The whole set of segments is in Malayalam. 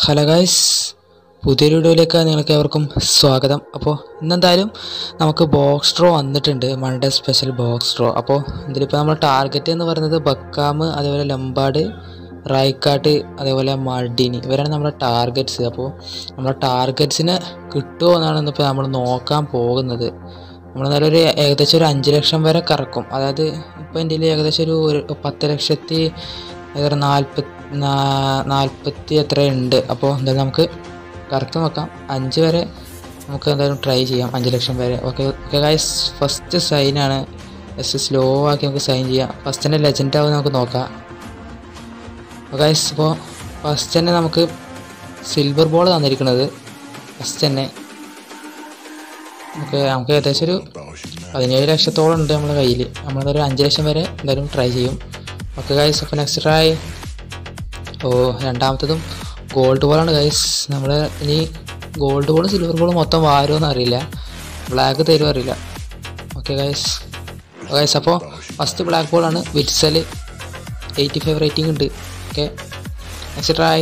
ഹലോ ഗൈസ് പുതിയൊരു വീഡിയോയിലേക്ക് നിങ്ങൾക്ക് ഏവർക്കും സ്വാഗതം അപ്പോൾ ഇന്നെന്തായാലും നമുക്ക് ബോക്സ് ഡ്രോ വന്നിട്ടുണ്ട് മൺഡേ സ്പെഷ്യൽ ബോക്സ് ഡ്രോ അപ്പോൾ ഇതിലിപ്പോൾ നമ്മൾ ടാർഗറ്റ് എന്ന് പറയുന്നത് ബക്കാം അതേപോലെ ലംബാഡ് റൈക്കാട്ട് അതേപോലെ മൾഡിനി ഇവരാണ് നമ്മുടെ ടാർഗറ്റ്സ് അപ്പോൾ നമ്മുടെ ടാർഗറ്റ്സിന് കിട്ടുമോ എന്നാണ് ഇന്നിപ്പോൾ നമ്മൾ നോക്കാൻ പോകുന്നത് നമ്മൾ എന്നാലും ഒരു ഏകദേശം ഒരു അഞ്ച് ലക്ഷം വരെ കറക്കും അതായത് ഇപ്പോൾ എൻ്റെ കയ്യിൽ ഏകദേശം ഒരു ഒരു പത്ത് ലക്ഷത്തി എത്ര നാൽപ്പത്തി നാൽപ്പത്തി എത്ര ഉണ്ട് അപ്പോൾ എന്തായാലും നമുക്ക് കറക്റ്റ് നോക്കാം അഞ്ച് വരെ നമുക്ക് എന്തായാലും ട്രൈ ചെയ്യാം അഞ്ച് ലക്ഷം വരെ ഓക്കെ ഓക്കെ ഗൈസ് ഫസ്റ്റ് സൈനാണ് ജസ്റ്റ് സ്ലോ ആക്കി നമുക്ക് സൈൻ ചെയ്യാം ഫസ്റ്റ് തന്നെ ലെജൻഡ് ആവും നമുക്ക് നോക്കാം ഗൈസ് ഇപ്പോൾ ഫസ്റ്റ് തന്നെ നമുക്ക് സിൽവർ ബോൾ തന്നിരിക്കുന്നത് ഫസ്റ്റ് തന്നെ നമുക്ക് നമുക്ക് ഏകദേശം ഒരു പതിനേഴ് ലക്ഷത്തോളം ഉണ്ട് നമ്മുടെ കയ്യിൽ നമ്മളതൊരു അഞ്ച് ലക്ഷം വരെ എന്തായാലും ട്രൈ ചെയ്യും ഓക്കെ ഗൈസ് അപ്പോൾ നെക്സ്റ്റ് ട്രൈ ഓ രണ്ടാമത്തതും ഗോൾഡ് ബോളാണ് ഗൈസ് നമ്മൾ ഇനി ഗോൾഡ് ബോളും സിൽവർ ബോളും മൊത്തം വാരുമെന്ന് അറിയില്ല ബ്ലാക്ക് തരുമോ അറിയില്ല ഓക്കെ ഗൈസ് ഗൈസ് അപ്പോൾ ഫസ്റ്റ് ബ്ലാക്ക് ബോളാണ് വിറ്റ്സൽ എയ്റ്റി ഫൈവ് റേറ്റിംഗ് ഉണ്ട് ഓക്കെ നെക്സ്റ്റ് ട്രൈ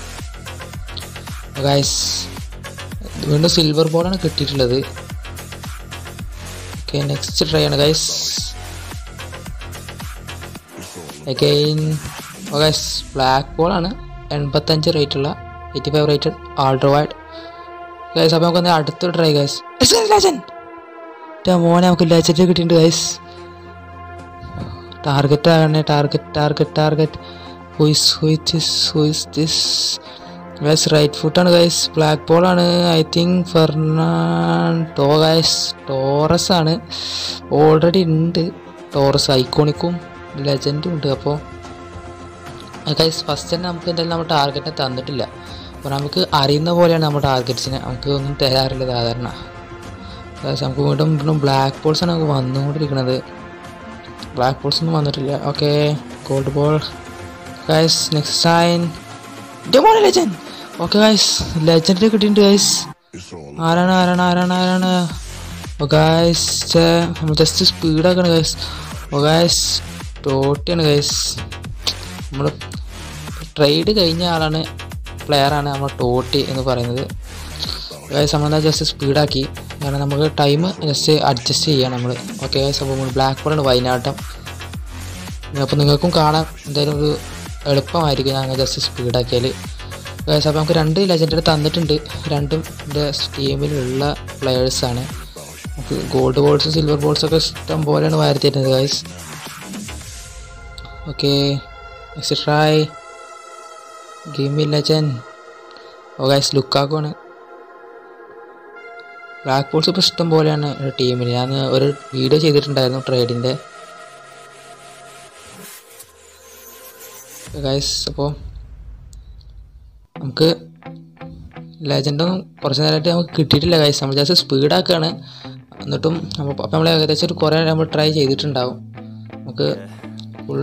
ഗൈസ് വീണ്ടും സിൽവർ ബോളാണ് കിട്ടിയിട്ടുള്ളത് ഓക്കെ നെക്സ്റ്റ് ട്രൈ ആണ് ഗൈസ് അഗെയിൻ ഗൈസ് ബ്ലാക്ക് ബോളാണ് എൺപത്തഞ്ച് റേറ്റുള്ള eighty five rated ultra wide guys അപ്പോൾ നമുക്ക് അടുത്ത ട്രൈ ഗൈസ് മോനെ നമുക്ക് ലെജൻഡ് കിട്ടിയിട്ടുണ്ട് ഗൈസ് ടാർഗറ്റ് ആകണേ target target target who is who is who is this guys right ഫുട്ടാണ് ഗൈസ് ബ്ലാക്ക് ബോളാണ് I think Fernando guys Taurus ആണ് ഓൾറെഡി ഉണ്ട് ടോറസ് ഐക്കോണിക്കും ലെജൻഡും ഉണ്ട് അപ്പോൾ ഗൈസ് ഫസ്റ്റ് തന്നെ നമുക്ക് എന്തായാലും നമ്മുടെ ടാർഗറ്റിനെ തന്നിട്ടില്ല അപ്പോൾ നമുക്ക് അറിയുന്ന പോലെയാണ് നമ്മുടെ ടാർഗറ്റ്സിനെ നമുക്ക് ഒന്നും തരാറില്ല സാധാരണ ഗൈസ് നമുക്ക് വീണ്ടും വീണ്ടും ബ്ലാക്ക് ബോൾസ് ആണ് നമുക്ക് വന്നുകൊണ്ടിരിക്കുന്നത് ബ്ലാക്ക് ബോൾസ് ഒന്നും വന്നിട്ടില്ല okay gold ball guys next sign demon legend okay guys legend കിട്ടിയിട്ടുണ്ട് ഗൈസ് ആരാണ് ആരാണ് ആരാണ് ആരാണ് ഓ ഗൈസ് നമ്മൾ ജസ്റ്റ് സ്പീഡാക്കാണ് ഗൈസ് ഓ ഗൈസ് ടോട്ടിയാണ് ഗൈസ് നമ്മൾ ട്രേഡ് കഴിഞ്ഞ ആളാണ് പ്ലെയറാണ് നമ്മൾ ടോട്ടി എന്ന് പറയുന്നത് ഗൈസ് നമ്മളെന്താ ജസ്റ്റ് സ്പീഡാക്കി കാരണം നമുക്ക് ടൈം ജസ്റ്റ് അഡ്ജസ്റ്റ് ചെയ്യാം നമ്മൾ ഓക്കെ ഗൈസ് അപ്പോൾ നമ്മൾ ബ്ലാക്ക് ബോളാണ് വയനാട്ടം അപ്പോൾ നിങ്ങൾക്കും കാണാൻ എന്തായാലും ഒരു എളുപ്പമായിരിക്കും ഞങ്ങൾ ജസ്റ്റ് സ്പീഡാക്കിയാൽ ഗൈസ് അപ്പോൾ നമുക്ക് രണ്ട് ലെജൻഡ് തന്നിട്ടുണ്ട് രണ്ടും എൻ്റെ ടീമിലുള്ള പ്ലെയേഴ്സാണ് നമുക്ക് ഗോൾഡ് ബോൾസും സിൽവർ ബോൾസൊക്കെ ഇഷ്ടം പോലെയാണ് വാരത്തിയിരുന്നത് guys okay next try game legend oh guys ലുക്കാക്കുമാണ് ബ്ലാക്ക് ബോൾസ് ഇപ്പോൾ ഇഷ്ടം പോലെയാണ് ടീമിൽ ഞാൻ ഒരു വീഡിയോ ചെയ്തിട്ടുണ്ടായിരുന്നു ട്രേഡിൻ്റെ ഗൈസ് അപ്പോൾ നമുക്ക് ലെജൻഡൊന്നും കുറച്ച് നേരമായിട്ട് നമുക്ക് കിട്ടിയിട്ടില്ല ഗൈസ് നമ്മൾ ജസ്റ്റ് സ്പീഡാക്കുകയാണ് എന്നിട്ടും നമ്മൾ അപ്പോൾ നമ്മൾ ഏകദേശം ഒരു കുറേ നമ്മൾ ട്രൈ ചെയ്തിട്ടുണ്ടാവും നമുക്ക് ഫുൾ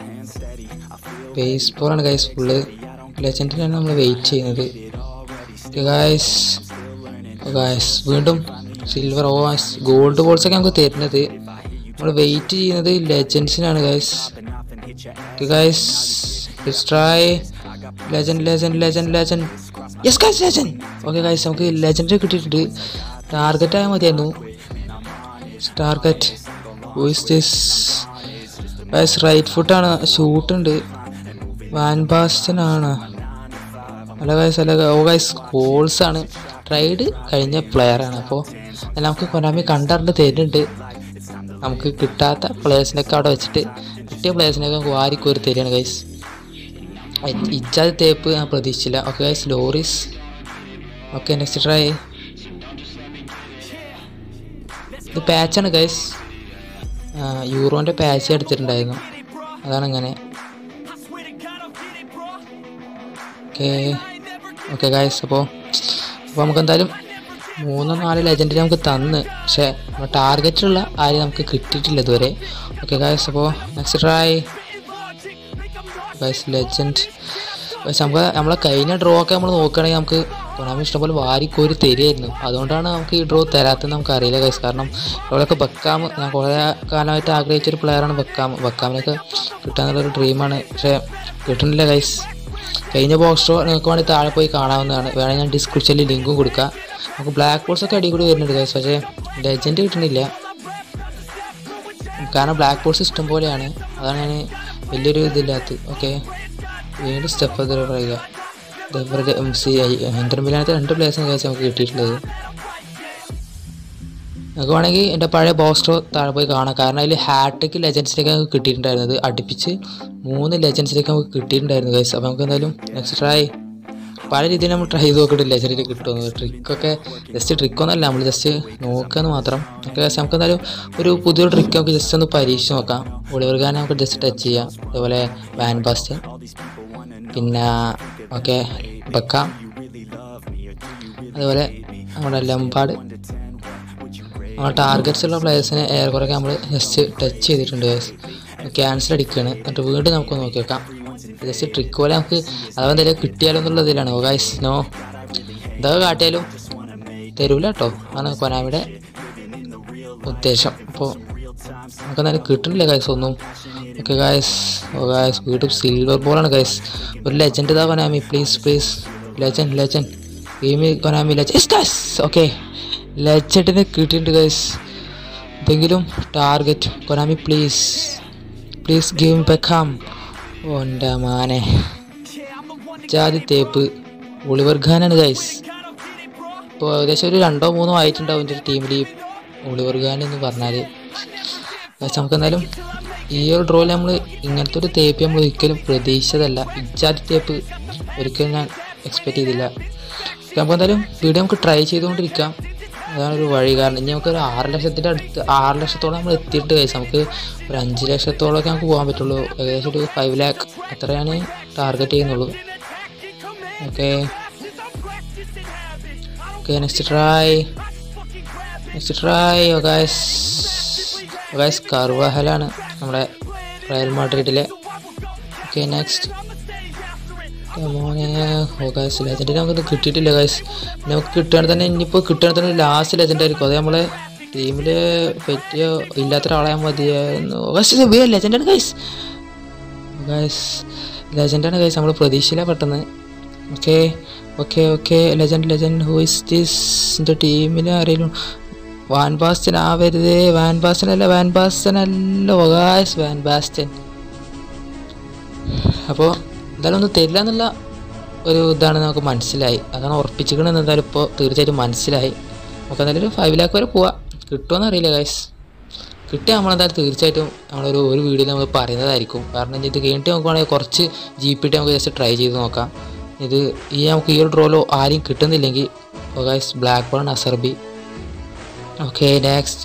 ബേസ് ബോളാണ് ഗൈസ് ഫുള്ള് ലെജൻഡിനാണ് നമ്മൾ വെയിറ്റ് ചെയ്യുന്നത് ഗൈസ് ഗൈസ് വീണ്ടും സിൽവർ ഓ ഗോൾഡ് ബോൾസൊക്കെ നമുക്ക് തരുന്നത് നമ്മൾ വെയിറ്റ് ചെയ്യുന്നത് ലെജൻസിനാണ് guys guys try legend legend legend legend yes guys legend okay guys നമുക്ക് ലെജൻഡ് കിട്ടിയിട്ടുണ്ട് ടാർഗറ്റ് ആയാൽ മതിയായിരുന്നു target voice this guys right ഫുട്ടാണ് ഷൂട്ടുണ്ട് വാൻ ബാസ്റ്റൻ ആണ് അല്ല ഗൈസ് അല്ല ഓ ഗൈസ് കോൾസ് ആണ് ട്രൈഡ് കഴിഞ്ഞ പ്ലെയർ ആണ് അപ്പോൾ നമുക്ക് കൊനാമി കണ്ടറിഞ്ഞ് തരുന്നുണ്ട് നമുക്ക് കിട്ടാത്ത പ്ലേയേഴ്സിനൊക്കെ അവിടെ വെച്ചിട്ട് കിട്ടിയ പ്ലേയേഴ്സിനൊക്കെ വാരിക്കോരി തരികയാണ് ഗൈസ് ഇച്ചാത് തേപ്പ് ഞാൻ പ്രതീക്ഷിച്ചില്ല okay guys Lloris okay next try ഇത് പാച്ചാണ് ഗൈസ് യൂറോൻ്റെ പാച്ച് എടുത്തിട്ടുണ്ടായിരുന്നു അതാണ് ഇങ്ങനെ ഓക്കെ ഓക്കെ ഗൈസ് അപ്പോൾ അപ്പോൾ നമുക്ക് എന്തായാലും മൂന്നോ നാല് ലെജൻഡിനെ നമുക്ക് തന്ന് പക്ഷേ നമ്മുടെ ടാർഗറ്റിലുള്ള ആരും നമുക്ക് കിട്ടിയിട്ടില്ല ഇതുവരെ ഓക്കെ ഗൈസ് അപ്പോൾ next try guys legend guys നമുക്ക് നമ്മളെ കഴിഞ്ഞ ഡ്രോ ഒക്കെ നമ്മൾ നോക്കുകയാണെങ്കിൽ നമുക്ക് കൊണാമി ഇഷ്ടംപോലെ വാരിക്കോരി തരുമായിരുന്നു അതുകൊണ്ടാണ് നമുക്ക് ഈ ഡ്രോ തരാത്തത് നമുക്ക് അറിയില്ല ഗൈസ് കാരണം ഇവിടെയൊക്കെ ബക്കാം ഞാൻ കുറേ കാലമായിട്ട് ആഗ്രഹിച്ചൊരു പ്ലെയറാണ് ബക്കാം ബക്കാമിനൊക്കെ കിട്ടാന്നുള്ളൊരു ഡ്രീമാണ് പക്ഷേ കിട്ടുന്നില്ല ഗൈസ് കഴിഞ്ഞ ബോക്സ് ഷോ നിങ്ങൾക്ക് വേണമെങ്കിൽ താഴെ പോയി കാണാവുന്നതാണ് വേണമെങ്കിൽ ഞാൻ ഡിസ്ക്രിപ്ഷനിൽ ലിങ്കും കൊടുക്കാം നമുക്ക് ബ്ലാക്ക് ബോൾസ് ഒക്കെ അടി കൂടി വരുന്നുണ്ട് ഗൈസ് പക്ഷേ ലെജൻഡ് കിട്ടണില്ല കാരണം ബ്ലാക്ക് ബോൾസ് ഇഷ്ടം പോലെയാണ് അതാണ് ഞാൻ വലിയൊരു ഇതില്ലാത്തത് ഓക്കെ വീണ്ടും സ്റ്റെപ്പ് പറയുക ഇതേപോലെ എം സി ഐ ഇന്റർമിലാനത്തെ രണ്ട് പ്ലേയേഴ്സാണ് കഴിച്ച് നമുക്ക് കിട്ടിയിട്ടുള്ളത് നമുക്ക് വേണമെങ്കിൽ എൻ്റെ പഴയ ബോസ്റ്റോ താഴെ പോയി കാണാം കാരണം അതിൽ ഹാട്രിക്ക് ലെജൻസിലേക്ക് നമുക്ക് കിട്ടിയിട്ടുണ്ടായിരുന്നത് അടുപ്പിച്ച് മൂന്ന് ലെജൻസിലേക്ക് നമുക്ക് കിട്ടിയിട്ടുണ്ടായിരുന്നു ഗൈസ് അപ്പോൾ നമുക്ക് എന്തായാലും നെക്സ്റ്റ് ട്രൈ പല രീതിയിൽ നമ്മൾ ട്രൈ ചെയ്ത് നോക്കിയിട്ട് ലെജൻഡിൽ കിട്ടുമെന്ന് ട്രിക്കൊക്കെ ജസ്റ്റ് ട്രിക്കൊന്നല്ല നമ്മൾ ജസ്റ്റ് നോക്കുകയെന്ന് മാത്രം ഓക്കെ ഗൈസ് നമുക്ക് എന്തായാലും ഒരു പുതിയൊരു ട്രിക്ക് നമുക്ക് ജസ്റ്റ് ഒന്ന് പരീക്ഷിച്ച് നോക്കാം ഒളിവർഗാനെ നമുക്ക് ജസ്റ്റ് ടച്ച് ചെയ്യാം അതേപോലെ വാൻ ബാസ്റ്റൻ പിന്നെ ഓക്കെ ബക്കാം അതുപോലെ നമ്മുടെ ലംപാട് നമ്മുടെ ടാർഗറ്റ്സ് ഉള്ള പ്ലേയേഴ്സിനെ ഏറെക്കുറെ നമ്മൾ ജസ്റ്റ് ടച്ച് ചെയ്തിട്ടുണ്ട് ഗൈസ് ക്യാൻസൽ അടിക്കുകയാണ് എന്നിട്ട് വീണ്ടും നമുക്ക് നോക്കി വെക്കാം ജസ്റ്റ് ട്രിക്ക് പോലെ നമുക്ക് അഥവാ എന്തെങ്കിലും കിട്ടിയാലോ എന്നുള്ള ഇതിലാണ് ഓ ഗൈസ് നോ ഇതൊക്കെ കാട്ടിയാലും തരൂല കേട്ടോ ആണ് കൊനാമിയുടെ ഉദ്ദേശം അപ്പോൾ നമുക്ക് എന്തായാലും കിട്ടണില്ല ഗൈസ് ഒന്നും ഓക്കെ ഗൈസ് ഓ ഗൈസ് വീണ്ടും സിൽവർ ബോളാണ് ഗൈസ് ഒരു ലെജൻഡ് ഇതാ Konami please please legend legend ഗെയിമിൽ കൊനാമി ലെജൻഡ് ഗൈസ് ഓക്കെ ലെജൻഡിനെ കിട്ടിയിട്ടുണ്ട് ഗൈസ് എന്തെങ്കിലും target Konami please please game Beckham ഓൻ്റെ മാനെ ജാതി തേപ്പ് ഒളിവർ ഖാനാണ് ഗൈസ് ഇപ്പോൾ ഏകദേശം ഒരു രണ്ടോ മൂന്നോ ആയിട്ടുണ്ടാവും എൻ്റെ ടീമിൽ ഈ ഒളിവർ ഖാൻ എന്ന് പറഞ്ഞാൽ നമുക്ക് എന്തായാലും ഈ ഒരു ഡ്രോയിൽ നമ്മൾ ഇങ്ങനത്തെ ഒരു തേപ്പ് നമ്മൾ ഒരിക്കലും പ്രതീക്ഷിച്ചതല്ല ഇജാതി തേപ്പ് ഒരിക്കലും ഞാൻ എക്സ്പെക്റ്റ് ചെയ്തില്ല നമുക്ക് എന്തായാലും വീഡിയോ നമുക്ക് ട്രൈ ചെയ്തുകൊണ്ടിരിക്കാം അതാണ് ഒരു വഴി കാരണം ഇനി നമുക്ക് ഒരു ആറ് ലക്ഷത്തിൻ്റെ അടുത്ത് ആറ് ലക്ഷത്തോളം നമ്മൾ എത്തിയിട്ട് കഴിച്ച് നമുക്ക് ഒരു അഞ്ച് ലക്ഷത്തോളമൊക്കെ നമുക്ക് പോകാൻ പറ്റുള്ളൂ ഏകദേശം ഒരു ഫൈവ് ലാക്ക് അത്രയാണ് ടാർഗറ്റ് ചെയ്യുന്നുള്ളൂ okay okay next try next try ഒഗാസ് ഒഗാസ് കർവഹലാണ് നമ്മുടെ റയൽ മാഡ്രിഡിലെ ഓക്കെ നെക്സ്റ്റ് മോനെ ഓ ഗൈസ് ലെജൻഡിനെ നമുക്കൊന്നും കിട്ടിയിട്ടില്ല ഗൈസ് നമുക്ക് കിട്ടുകയാണെങ്കിൽ തന്നെ ഇനിയിപ്പോൾ കിട്ടുകയാണെങ്കിൽ തന്നെ ലാസ്റ്റ് ലെജൻഡ് ആയിരിക്കും അത് നമ്മളെ ടീമിൽ പറ്റിയ ഇല്ലാത്ത ഒരാളെ മതിയായിരുന്നു ലെജൻഡാണ് ഗൈസ് ഗൈസ് ലെജൻഡാണ് ഗൈസ് നമ്മൾ പ്രതീക്ഷയില്ല പെട്ടെന്ന് okay okay okay legend legend who is this എൻ്റെ ടീമിൽ ആരെങ്കിലും വാൻ ബാസ്റ്റൻ ആവരുതേ വാൻ ബാസ്റ്റൻ അല്ല വാൻ ബാസ്റ്റൻ അല്ല ഒഗാസ് വാൻ ബാസ്റ്റൻ അപ്പോൾ എന്തായാലും ഒന്നും തരില്ല എന്നുള്ള ഒരു ഇതാണ് നമുക്ക് മനസ്സിലായി അതാണ് ഉറപ്പിച്ചിരിക്കണമെന്ന് എന്തായാലും ഇപ്പോൾ തീർച്ചയായിട്ടും മനസ്സിലായി നമുക്ക് എന്തായാലും ഒരു ഫൈവ് ലാക്ക് വരെ പോവാം കിട്ടുമെന്ന് അറിയില്ല ഗൈസ് കിട്ടിയാൽ നമ്മളെന്തായാലും തീർച്ചയായിട്ടും നമ്മളൊരു ഒരു വീഡിയോയിൽ നമ്മൾ പറയുന്നതായിരിക്കും കാരണം ഇത് കഴിഞ്ഞിട്ട് നോക്കുവാണെങ്കിൽ കുറച്ച് ജി പി ടി നമുക്ക് ജസ്റ്റ് ട്രൈ ചെയ്ത് നോക്കാം ഇത് ഈ നമുക്ക് ഈ ഒരു ഡ്രോലോ ആരെയും കിട്ടുന്നില്ലെങ്കിൽ ഗൈസ് ബ്ലാക്ക് ബോൺ അസർബി okay next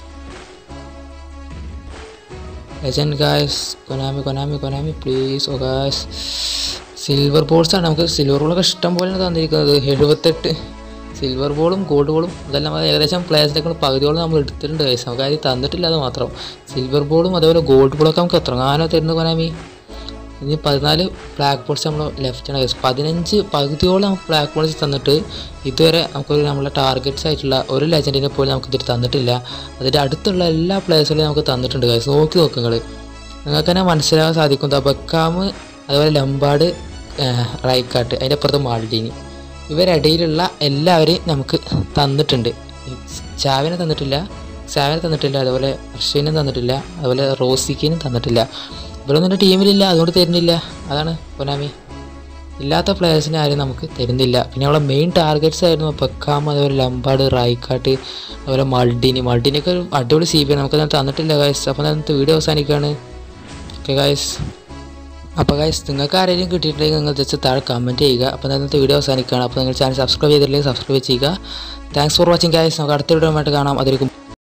legend guys Konami Konami Konami please oh guys silver balls ആണ് നമുക്ക് സിൽവർ ബോളൊക്കെ ഇഷ്ടം പോലെയാണ് തന്നിരിക്കുന്നത് എഴുപത്തെട്ട് സിൽവർ ബോളും ഗോൾഡ് ബോളും അതെല്ലാം ഏകദേശം പ്ലേയേഴ്സിനേക്കാൾ പകുതിയോളം നമ്മൾ എടുത്തിട്ടുണ്ട് ഗൈസ് നമുക്ക് ആരും തന്നിട്ടില്ല അത് മാത്രം സിൽവർ ബോളും അതേപോലെ ഗോൾഡ് ബോളൊക്കെ നമുക്ക് എത്രങ്ങാനോ തരുന്നു കൊനാമി ഇനി പതിനാല് ബ്ലാക്ക് ബോൾസ് നമ്മൾ ലെഫ്റ്റ് ആണ് ഗൈസ് പതിനഞ്ച് പകുതിയോളം നമുക്ക് ബ്ലാക്ക് ബോൾസ് തന്നിട്ട് ഇതുവരെ നമുക്കൊരു നമ്മളെ ടാർഗറ്റ്സ് ആയിട്ടുള്ള ഒരു ലെജൻഡിനെ പോലും നമുക്ക് ഇതിൽ തന്നിട്ടില്ല അതിൻ്റെ അടുത്തുള്ള എല്ലാ പ്ലേയേഴ്സിലും നമുക്ക് തന്നിട്ടുണ്ട് ഗൈസ് നോക്കി നോക്കുക നിങ്ങൾ നിങ്ങൾക്ക് തന്നെ മനസ്സിലാകാൻ സാധിക്കും തബക്കാം അതുപോലെ ലംബാട് റൈക്കാട്ട് അതിൻ്റെ അപ്പുറത്ത് മാൾഡീനി ഇവരിടയിലുള്ള എല്ലാവരെയും നമുക്ക് തന്നിട്ടുണ്ട് ചാവിനെ തന്നിട്ടില്ല ചാവിനെ തന്നിട്ടില്ല അതുപോലെ അർഷീനും തന്നിട്ടില്ല അതുപോലെ റോസിക്കിനും തന്നിട്ടില്ല ഇവരൊന്നും എൻ്റെ ടീമിലില്ല അതുകൊണ്ട് തരുന്നില്ല അതാണ് കൊനാമി ഇല്ലാത്ത പ്ലേയേഴ്സിനെ ആരും നമുക്ക് തരുന്നില്ല പിന്നെ അവളെ മെയിൻ ടാർഗറ്റ്സ് ആയിരുന്നു പെക്കാം അതുപോലെ ലംബാഡ് റായിക്കാട്ട് അതുപോലെ മൾഡിനി മൾഡിനിയൊക്കെ ഒരു അടിപൊളി സി ബി നമുക്ക് തന്നിട്ടില്ല ഗൈസ് അപ്പോൾ അതിനകത്ത് വീഡിയോ അവസാനിക്കുകയാണ് ഓക്കെ ഗൈസ് അപ്പോൾ ഗൈസ് നിങ്ങൾക്ക് ആരെങ്കിലും കിട്ടിയിട്ടുണ്ടെങ്കിൽ നിങ്ങൾ ജസ്റ്റ് താഴെ കമൻറ്റ് ചെയ്യുക അപ്പോൾ ഇന്നത്തെ വീഡിയോ അവസാനിക്കുകയാണ് അപ്പോൾ നിങ്ങൾ ചാനൽ സബ്സ്ക്രൈബ് ചെയ്തിട്ടില്ലെങ്കിൽ സബ്സ്ക്രൈബ് ചെയ്യുക താങ്ക്സ് ഫോർ വാച്ചിങ് ഗൈസ് നമുക്ക് അടുത്ത വീഡിയോ ആയിട്ട് കാണാം അതിലേക്ക്